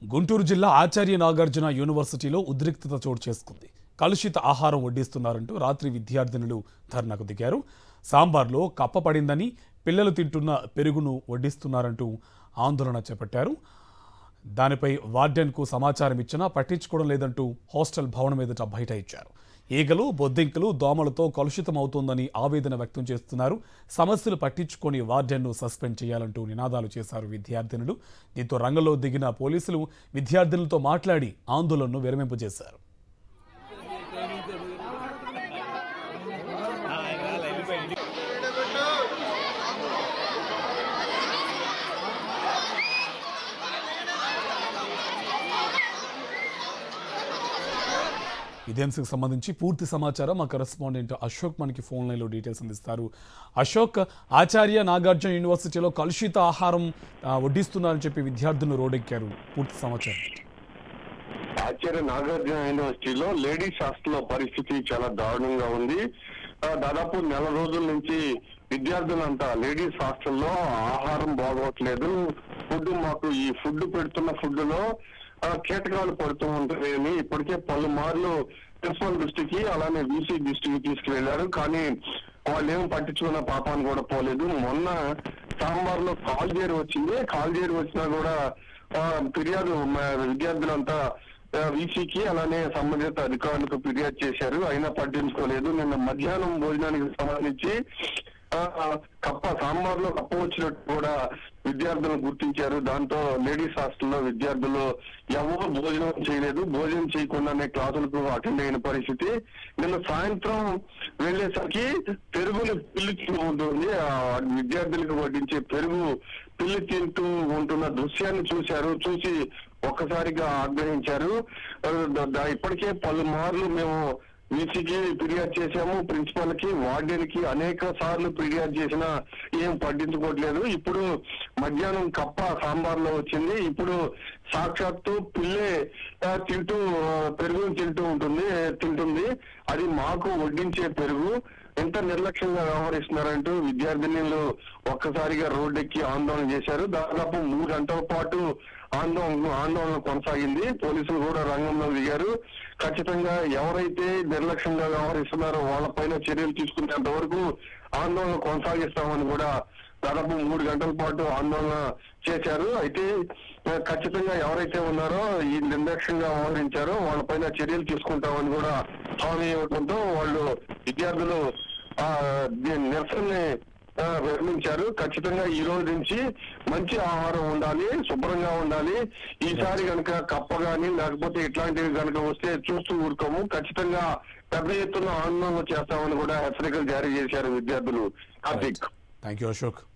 గుంటూరు జిల్లా ఆచార్య నాగార్జున యూనివర్సిటీలో ఉద్రిక్తత చోటు చేసుకుంది కలుషిత ఆహారం వడ్డిస్తున్నారంటూ రాత్రి విద్యార్థినులు ధర్నాకు దిగారు సాంబార్లో కప్ప పడిందని పిల్లలు తింటున్న పెరుగును వడ్డిస్తున్నారంటూ ఆందోళన చేపట్టారు దానిపై వార్డెన్కు సమాచారం ఇచ్చినా పట్టించుకోవడం లేదంటూ హాస్టల్ భవనం ఎదుట బయట ఇచ్చారు ఈగలు బొద్దింకలు దోమలతో కలుషితం అవుతోందని ఆవేదన వ్యక్తం చేస్తున్నారు సమస్యలు పట్టించుకొని వార్డెన్ను సస్పెండ్ చేయాలంటూ నినాదాలు చేశారు విద్యార్థినులు దీంతో రంగంలో దిగిన పోలీసులు విద్యార్థినులతో మాట్లాడి ఆందోళనను విరమింపజేశారు ఇదే అంశకు సంబంధించి పూర్తి సమాచారం మా కరెస్పాండెంట్ అశోక్ మనకి ఫోన్ లైన్లో డీటెయిల్స్ అందిస్తారు అశోక్ ఆచార్య నాగార్జున యూనివర్సిటీలో కలుషిత ఆహారం ఆ, వడ్డిస్తున్నారని చెప్పి విద్యార్థులు రోడ్డెక్కారు పూర్తి సమాచారం ఆచార్య నాగార్జున యూనివర్సిటీలో లేడీస్ హాస్టల్లో పరిస్థితి చాలా దారుణంగా ఉంది ఆ, దాదాపు నెల రోజుల నుంచి విద్యార్థులంతా లేడీస్ హాస్టల్లో ఆహారం బాగోట్లేదు ఫుడ్ మాకు ఈ ఫుడ్ పెడుతున్న ఫుడ్ లో ఆ, కీటకాలు పడుతూ ఉంటాయని ఇప్పటికే పలుమార్లు ప్రిన్సిపల్ దృష్టికి అలానే వీసీ దృష్టికి తీసుకువెళ్లారు కానీ వాళ్ళు ఏం పట్టించుకున్న పాపాన్ని కూడా పోలేదు మొన్న సాంబార్ లో కాల్జేరు వచ్చింది కాల్జేరు వచ్చినా కూడా ఆ, ఫిర్యాదు మా విద్యార్థులంతా వీసీకి అలానే సంబంధిత అధికారులకు ఫిర్యాదు చేశారు అయినా పట్టించుకోలేదు నిన్న మధ్యాహ్నం భోజనానికి సంబంధించి ఆ, కప్ప సాంబార్ లో కప్ప వచ్చినట్టు కూడా విద్యార్థులను గుర్తించారు దాంతో లేడీస్ హాస్టల్లో విద్యార్థులు ఎవరు భోజనం చేయలేదు భోజనం చేయకుండానే క్లాసులకు అటెండ్ అయిన పరిస్థితి నిన్న సాయంత్రం వెళ్ళేసరికి పెరుగుని పిల్లి తింటూ ఉంటుంది ఆ విద్యార్థులకు వడ్డించే పెరుగు పిల్లి తింటూ ఉంటున్న దృశ్యాన్ని చూశారు చూసి ఒక్కసారిగా ఆగ్రహించారు ఆ, ద- ద- ఇప్పటికే పలుమార్లు మేము వీసీకి ఫిర్యాదు చేశాము ప్రిన్సిపల్ కి వార్డెన్ కి అనేక సార్లు ఫిర్యాదు చేసినా ఏం పట్టించుకోవట్లేదు ఇప్పుడు మధ్యాహ్నం కప్ప సాంబార్ లో వచ్చింది ఇప్పుడు సాక్షాత్తు పిల్లే ఆ, తింటూ ఆ, పెరుగుని తింటూ ఉంటుంది తింటుంది అది మాకు వడ్డించే పెరుగు ఎంత నిర్లక్ష్యంగా వ్యవహరిస్తున్నారంటూ విద్యార్థినులు ఒక్కసారిగా రోడ్డెక్కి ఆందోళన చేశారు దాదాపు మూడు గంటల పాటు ఆందోళన ఆందోళన కొనసాగింది పోలీసులు కూడా రంగంలో దిగారు ఖచ్చితంగా ఎవరైతే నిర్లక్ష్యంగా వ్యవహరిస్తున్నారో వాళ్ళపైన చర్యలు తీసుకునేంత వరకు ఆందోళన కొనసాగిస్తామని కూడా దాదాపు మూడు గంటల పాటు ఆందోళన చేశారు అయితే ఆ, ఖచ్చితంగా ఎవరైతే ఉన్నారో ఈ నిర్లక్ష్యంగా వ్యవహరించారో వాళ్ళపైన చర్యలు తీసుకుంటామని కూడా హామీ ఇవ్వడంతో వాళ్ళు విద్యార్థులు ఆ దీని నిరసనని ఆ, విరమించారు ఖచ్చితంగా ఈ రోజు నుంచి మంచి ఆహారం ఉండాలి శుభ్రంగా ఉండాలి ఈసారి కనుక కప్ప గాని లేకపోతే ఇట్లాంటివి కనుక వస్తే చూస్తూ ఊరుకోము ఖచ్చితంగా పెద్ద ఎత్తున ఆందోళన చేస్తామని కూడా హెచ్చరికలు జారీ చేశారు విద్యార్థులు కార్తీక్ థ్యాంక్ యూ అశోక్